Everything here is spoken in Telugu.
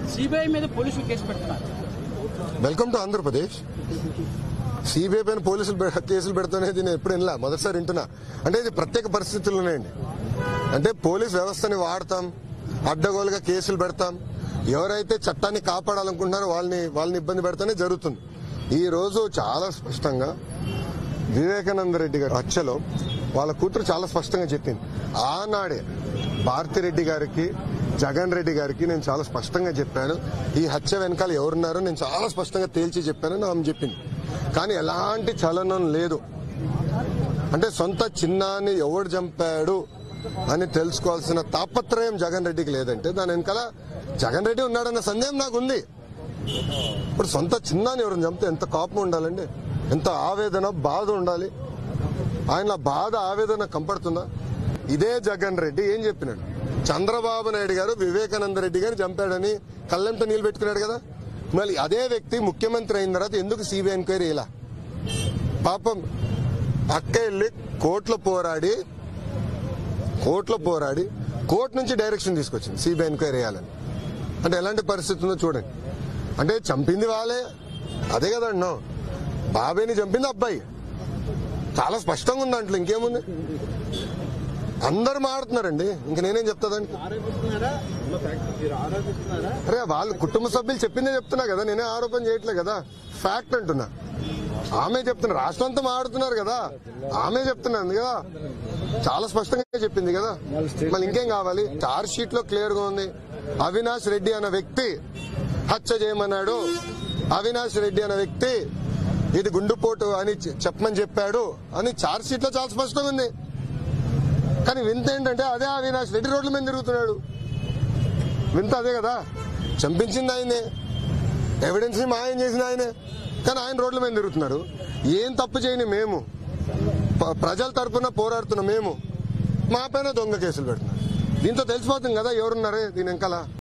సిబిఐ మీద పోలీసులు కేసు పెడుతున్నారు వెల్కమ్ టు ఆంధ్రప్రదేశ్ సిబిఐ పైన పోలీసులు పె- కేసులు పెడుతున్నది నేను ఎప్పుడు వినలా మొదటిసారి వింటున్నా అంటే ఇది ప్రత్యేక పరిస్థితులు ఉన్నాయండి అంటే పోలీస్ వ్యవస్థని వాడతాం అడ్డగోలుగా కేసులు పెడతాం ఎవరైతే చట్టాన్ని కాపాడాలనుకుంటున్నారో వాళ్ళని వాళ్ళని ఇబ్బంది పెడతానే జరుగుతుంది ఈ రోజు చాలా స్పష్టంగా వివేకానంద రెడ్డి గారి హత్యలో వాళ్ళ కూతురు చాలా స్పష్టంగా చెప్పింది ఆనాడే భారతిరెడ్డి గారికి జగన్ రెడ్డి గారికి నేను చాలా స్పష్టంగా చెప్పాను ఈ హత్య వెనకాల ఎవరున్నారో నేను చాలా స్పష్టంగా తేల్చి చెప్పానని ఆమె చెప్పింది కానీ ఎలాంటి చలనం లేదు అంటే సొంత చిన్నాన్ని ఎవడు చంపాడు అని తెలుసుకోవాల్సిన తాపత్రయం జగన్ రెడ్డికి లేదంటే దాని వెనకాల జగన్ రెడ్డి ఉన్నాడన్న సందేహం నాకు ఉంది ఇప్పుడు సొంత చిన్నాన్ని ఎవరిని చంపితే ఎంత కోపం ఉండాలండి ఎంత ఆవేదన బాధ ఉండాలి ఆయన బాధ ఆవేదన కంపడుతుందా ఇదే జగన్ రెడ్డి ఏం చెప్పినాడు చంద్రబాబు నాయుడు గారు వివేకానంద రెడ్డి గారిని చంపాడని కళ్ళెంట నీళ్ళు పెట్టుకున్నాడు కదా మళ్ళీ అదే వ్యక్తి ముఖ్యమంత్రి అయిన తర్వాత ఎందుకు సిబిఐ ఎంక్వైరీ ఇలా పాపం పక్క వెళ్ళి కోర్టులో పోరాడి కోర్టులో పోరాడి కోర్టు నుంచి డైరెక్షన్ తీసుకొచ్చింది సిబిఐ ఎంక్వైరీ చేయాలని అంటే ఎలాంటి పరిస్థితి ఉందో చూడండి అంటే చంపింది వాళ్ళే అదే కదా అన్నాం బాబాయ్ని చంపింది అబ్బాయి చాలా స్పష్టంగా ఉంది దాంట్లో ఇంకేముంది అందరు మాడుతున్నారండి ఇంక నేనేం చెప్తా దానికి ఆరోపిస్తున్నారా ఉన్న ఫ్యాక్ట్ మీరు ఆరోపిస్తున్నారా అరే వాళ్ళు కుటుంబ సభ్యులు చెప్పిందే చెప్తున్నా కదా నేనే ఆరోపణ చేయట్లే కదా ఫ్యాక్ట్ అంటున్నా ఆమె చెప్తున్నా రాష్ట్రం అంతా మాడుతున్నారు కదా ఆమె చెప్తున్నది కదా చాలా స్పష్టంగా చెప్పింది కదా మళ్ళీ ఇంకేం కావాలి చార్జ్ షీట్ లో క్లియర్ గా ఉంది అవినాష్ రెడ్డి అన్న వ్యక్తి హత్య చేయమన్నాడు అవినాష్ రెడ్డి అన్న వ్యక్తి ఇది గుండుపోటు అని చె- చెప్పమని చెప్పాడు అని చార్జ్ షీట్ లో చాలా స్పష్టంగా ఉంది కానీ వింత ఏంటంటే అదే అవినాష్ రెడ్డి రోడ్ల మీద తిరుగుతున్నాడు వింత అదే కదా చంపించింది ఆయనే ఎవిడెన్స్ ని మాయం చేసిన ఆయనే కానీ ఆయన రోడ్ల మీద తిరుగుతున్నారు ఏం తప్పు చేయని మేము ప- ప్రజల తరపున పోరాడుతున్న మేము మా పైన దొంగ కేసులు పెడుతున్నారు దీంతో తెలిసిపోతుంది కదా ఎవరున్నారే దీని వెనకాల